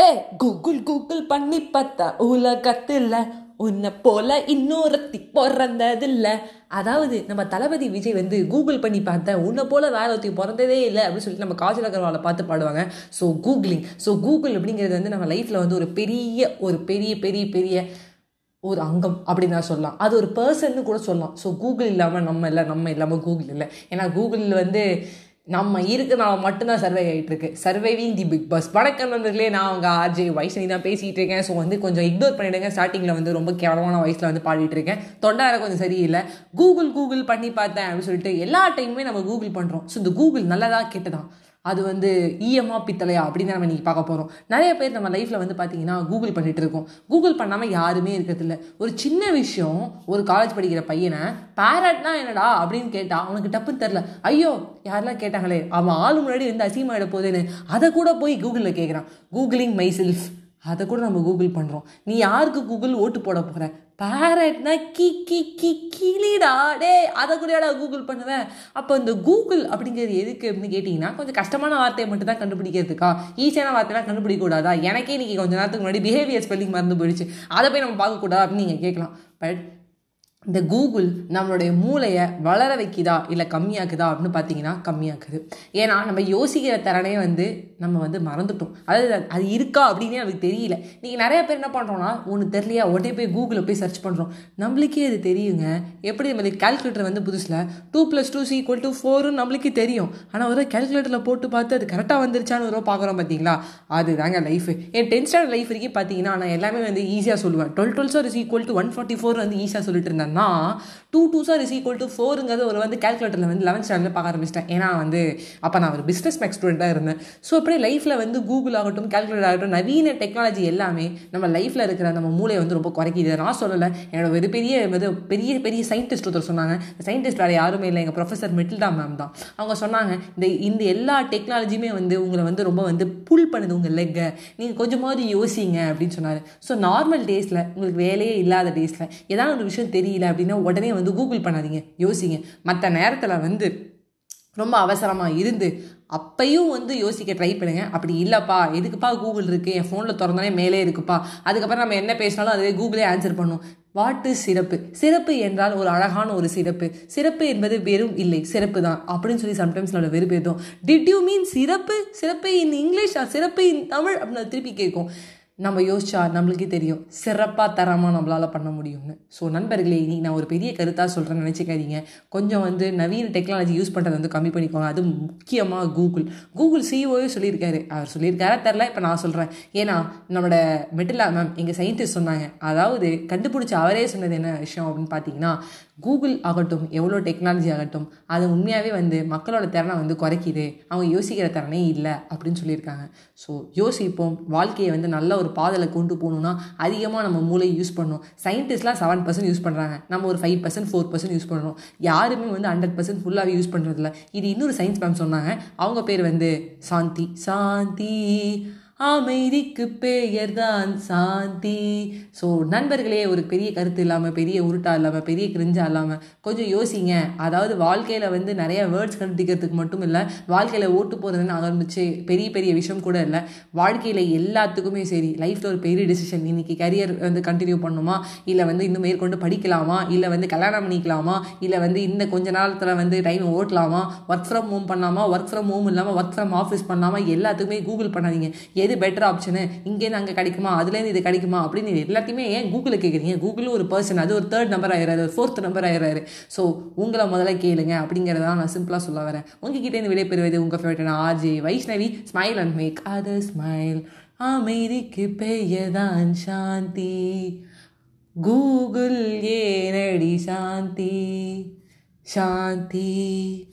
ஏ Google Google பண்ணி பார்த்தா உலகத்துல உன்னை போல இன்னொருத்தி பிறந்ததில்ல அதாவது நம்ம தளபதி விஜய் வந்து கூகுள் பண்ணி பார்த்தேன் உன்னை போல வேற ஒருத்தி பிறந்ததே இல்லை அப்படின்னு சொல்லிட்டு நம்ம காஜல் அகர்வாலை பார்த்து பாடுவாங்க ஸோ கூகுளிங் ஸோ கூகுள் அப்படிங்கிறது வந்து நம்ம லைஃப்பில் வந்து ஒரு பெரிய ஒரு பெரிய பெரிய பெரிய ஒரு அங்கம் அப்படின்னு நான் சொல்லலாம் அது ஒரு பர்சன்னு கூட சொல்லலாம் ஸோ கூகுள் இல்லாமல் நம்ம இல்லை நம்ம இல்லாமல் கூகுள் இல்லை ஏன்னா கூகுளில் வந்து நம்ம இருக்கிறனால மட்டும்தான் சர்வே ஆகிட்டு இருக்கு சர்வைவிங் தி பிக் பாஸ் வணக்கம் நண்பர்களே நான் அவங்க ஆர்ஜே வைஷ்ணவி தான் பேசிகிட்டு இருக்கேன் ஸோ வந்து கொஞ்சம் இக்னோர் பண்ணிடுங்க ஸ்டார்டிங்கில் வந்து ரொம்ப கேவலமான வயசில் வந்து பாடிட்டு இருக்கேன் தொண்டார கொஞ்சம் சரியில்லை கூகுள் கூகுள் பண்ணி பார்த்தேன் அப்படின்னு சொல்லிட்டு எல்லா டைமுமே நம்ம கூகுள் பண்ணுறோம் ஸோ இந்த கூகுள் நல்லதா கெட்டதான் அது வந்து ஈயமா பித்தளையா அப்படின்னு நம்ம இன்னைக்கு பார்க்க போகிறோம் நிறைய பேர் நம்ம லைஃப்பில் வந்து பார்த்தீங்கன்னா கூகுள் பண்ணிட்டு இருக்கோம் கூகுள் பண்ணாமல் யாருமே இருக்கிறதில்ல ஒரு சின்ன விஷயம் ஒரு காலேஜ் படிக்கிற பையனை பேரட்னா என்னடா அப்படின்னு கேட்டால் அவனுக்கு டப்புன்னு தெரில ஐயோ யாரெல்லாம் கேட்டாங்களே அவன் ஆள் முன்னாடி வந்து அசிங்கமாயிட போதேன்னு அதை கூட போய் கூகுளில் கேட்குறான் கூகுளிங் மை செல்ஃப் அதை கூட நம்ம கூகுள் பண்ணுறோம் நீ யாருக்கு கூகுள் ஓட்டு போட போகிற பேரட்னா கி கி கி கிளிடா டே அதை கூடடா கூகுள் பண்ணுவேன் அப்போ இந்த கூகுள் அப்படிங்கிறது எதுக்கு அப்படின்னு கேட்டிங்கன்னா கொஞ்சம் கஷ்டமான வார்த்தையை மட்டும் தான் கண்டுபிடிக்கிறதுக்கா ஈஸியான வார்த்தையெல்லாம் கண்டுபிடிக்க கூடாதா எனக்கே இன்னைக்கு கொஞ்ச நேரத்துக்கு முன்னாடி பிஹேவியர் ஸ்பெல்லிங் மறந்து போயிடுச்சு அதை போய் நம்ம பார்க்கக்கூடாது அப்படின்னு நீங்கள் கேட்கலாம் பட் இந்த கூகுள் நம்மளுடைய மூளையை வளர வைக்குதா இல்லை கம்மியாக்குதா அப்படின்னு பார்த்தீங்கன்னா கம்மியாக்குது ஏன்னா நம்ம யோசிக்கிற திறனே வந்து நம்ம வந்து மறந்துட்டோம் அதாவது அது இருக்கா அப்படின்னே நமக்கு தெரியல நீங்கள் நிறைய பேர் என்ன பண்ணுறோம்னா ஒன்று தெரியலையா உடனே போய் கூகுளில் போய் சர்ச் பண்ணுறோம் நம்மளுக்கே அது தெரியுங்க எப்படி நம்மளுக்கு கால்குலேட்டர் வந்து புதுசில் two plus two equal to ஃபோர்னு நம்மளுக்கே தெரியும் ஆனால் ஒரு கால்குலேட்டரில் போட்டு பார்த்து அது கரெக்டாக வந்துருச்சான்னு ஒரு பார்க்குறோம் பார்த்தீங்களா அதுதாங்க லைஃப் என் டென்த் ஸ்டாண்டர்ட் லைஃப் வரைக்கும் பார்த்தீங்கன்னா நான் எல்லாமே வந்து ஈஸியாக சொல்லுவேன் twelve twelve za is equal to one forty four வந்து ஈஸியாக சொல்லிட்டு இருந்தேன்னா two two za is equal to ஃபோருங்கிறது ஒரு வந்து கேல்குலேட்டரில் வந்து லெவன்த் ஸ்டாண்டர்டில் பார்க்க ஆரம்பிச்சிட்டேன் ஏன்னா வந்து அப்போ நான் ஒரு பிஸ்னஸ் மேக் ஸ்டூடெண்ட்டாக இருந்தேன் ஸோ அப்படியே லைஃப்பில் வந்து கூகுள் ஆகட்டும் கேல்குலேட்டர் ஆகட்டும் நவீன டெக்னாலஜி எல்லாமே நம்ம லைஃப்பில் இருக்கிற நம்ம மூளையை வந்து ரொம்ப குறைக்கிது நான் சொல்லலை என்னோட ஒரு பெரிய வந்து பெரிய பெரிய சயின்டிஸ்ட் ஒருத்தர் சொன்னாங்க சயின்டிஸ்ட் வேறு யாருமே இல்லை எங்கள் ப்ரொஃபஸர் மெட்டில்டா மேம் தான் அவங்க சொன்னாங்க இந்த இந்த எல்லா டெக்னாலஜியுமே வந்து உங்களை வந்து ரொம்ப வந்து புல் பண்ணுது உங்கள் லெக்கை நீங்கள் கொஞ்சமாவது யோசிங்க அப்படின்னு சொன்னார் ஸோ நார்மல் டேஸில் உங்களுக்கு வேலையே இல்லாத டேஸில் ஏதாவது ஒரு விஷயம் தெரியல அப்படின்னா உடனே வந்து கூகுள் பண்ணாதீங்க யோசிங்க மற்ற நேரத்தில் வந்து ரொம்ப அவசரமாக இருந்து அப்பையும் வந்து யோசிக்க ட்ரை பண்ணுங்க அப்படி இல்லைப்பா எதுக்குப்பா கூகுள் இருக்குது என் ஃபோனில் திறந்தாலே மேலே இருக்குப்பா அதுக்கப்புறம் நம்ம என்ன பேசினாலும் அதுவே கூகுளே ஆன்சர் பண்ணும் வாட் இஸ் சிறப்பு சிறப்பு என்றால் ஒரு அழகான ஒரு சிறப்பு சிறப்பு என்பது வெறும் இல்லை சிறப்பு தான் அப்படின்னு சொல்லி சம்டைம்ஸ் நம்மளோட வெறுப்பு ஏதும் டிட் யூ மீன் சிறப்பு சிறப்பு இன் இங்கிலீஷ் சிறப்பு இன் தமிழ் அப்படின்னு திருப்பி கேட்கும் நம்ம யோசிச்சா நம்மளுக்கே தெரியும் சிறப்பாக தரமாக நம்மளால் பண்ண முடியும்னு ஸோ நண்பர்களே இனி நான் ஒரு பெரிய கருத்தாக சொல்கிறேன்னு நினச்சிக்காதீங்க கொஞ்சம் வந்து நவீன டெக்னாலஜி யூஸ் பண்ணுறதை வந்து கம்மி பண்ணிக்கோங்க அது முக்கியமாக கூகுள் கூகுள் சிஓவே சொல்லியிருக்காரு அவர் சொல்லியிருக்காரா தெரில இப்போ நான் சொல்கிறேன் ஏன்னா நம்மளோட மெட்டிலா மேம் எங்கள் சயின்டிஸ்ட் சொன்னாங்க அதாவது கண்டுபிடிச்ச அவரே சொன்னது என்ன விஷயம் அப்படின்னு பார்த்தீங்கன்னா கூகுள் ஆகட்டும் எவ்வளோ டெக்னாலஜி ஆகட்டும் அது உண்மையாகவே வந்து மக்களோட திறனை வந்து குறைக்குது அவங்க யோசிக்கிற திறனே இல்லை அப்படின்னு சொல்லியிருக்காங்க ஸோ யோசிப்போம் வாழ்க்கையை வந்து நல்ல ஒரு பாதையில் கொண்டு போகணுன்னா அதிகமாக நம்ம மூளை யூஸ் பண்ணணும் சயின்டிஸ்ட்லாம் செவன் பர்சன்ட் யூஸ் பண்ணுறாங்க நம்ம ஒரு five percent four percent use பண்ணுறோம் யாருமே வந்து ஹண்ட்ரட் பர்சன்ட் ஃபுல்லாகவே யூஸ் பண்ணுறதில்ல இது இன்னொரு சயின்ஸ் மேம் சொன்னாங்க அவங்க பேர் வந்து சாந்தி சாந்தி அமைதிக்கு பெயர் தான் சாந்தி ஸோ நண்பர்களே ஒரு பெரிய கருத்து இல்லாமல் பெரிய உருட்டா இல்லாமல் பெரிய கிரிஞ்சா இல்லாமல் கொஞ்சம் யோசிங்க அதாவது வாழ்க்கையில் வந்து நிறைய வேர்ட்ஸ் கண்டுபிடிக்கிறதுக்கு மட்டும் இல்லை வாழ்க்கையில் ஓட்டு போகிறதுன்னு ஆரம்பிச்சு பெரிய பெரிய விஷயம் கூட இல்லை வாழ்க்கையில் எல்லாத்துக்குமே சரி லைஃப்பில் ஒரு பெரிய டிசிஷன் இன்னைக்கு கரியர் வந்து கண்டினியூ பண்ணுமா இல்லை வந்து இன்னும் மேற்கொண்டு படிக்கலாமா இல்லை வந்து கல்யாணம் பண்ணிக்கலாமா இல்லை வந்து இந்த கொஞ்ச நேரத்தில் வந்து டைம் ஓட்டலாமா ஒர்க் ஃப்ரம் ஹோம் பண்ணலாமா ஒர்க் ஃப்ரம் ஹோம் இல்லாமல் ஒர்க் ஃப்ரம் ஆஃபீஸ் பண்ணலாமா எல்லாத்துக்குமே கூகுள் பண்ணாதீங்க எது பெட்டர் ஆப்ஷனு இங்கேருந்து அங்கே கிடைக்குமா அதுலேருந்து இது கிடைக்குமா அப்படின்னு எல்லாத்தையுமே ஏன் கூகுளில் கேட்குறீங்க கூகுளும் ஒரு பர்சன் அது ஒரு தேர்ட் நம்பர் ஆயிடுறாரு ஒரு ஃபோர்த் நம்பர் ஆயிடுறாரு ஸோ உங்களை முதல்ல கேளுங்க அப்படிங்கிறத நான் சிம்பிளாக சொல்ல வரேன் உங்ககிட்டேருந்து விடைபெறுவது உங்கள் favourite RJ Vaishnavi smile and make other smile அமைதிக்கு பெயர்தான் சாந்தி கூகுள் ஏனடி சாந்தி சாந்தி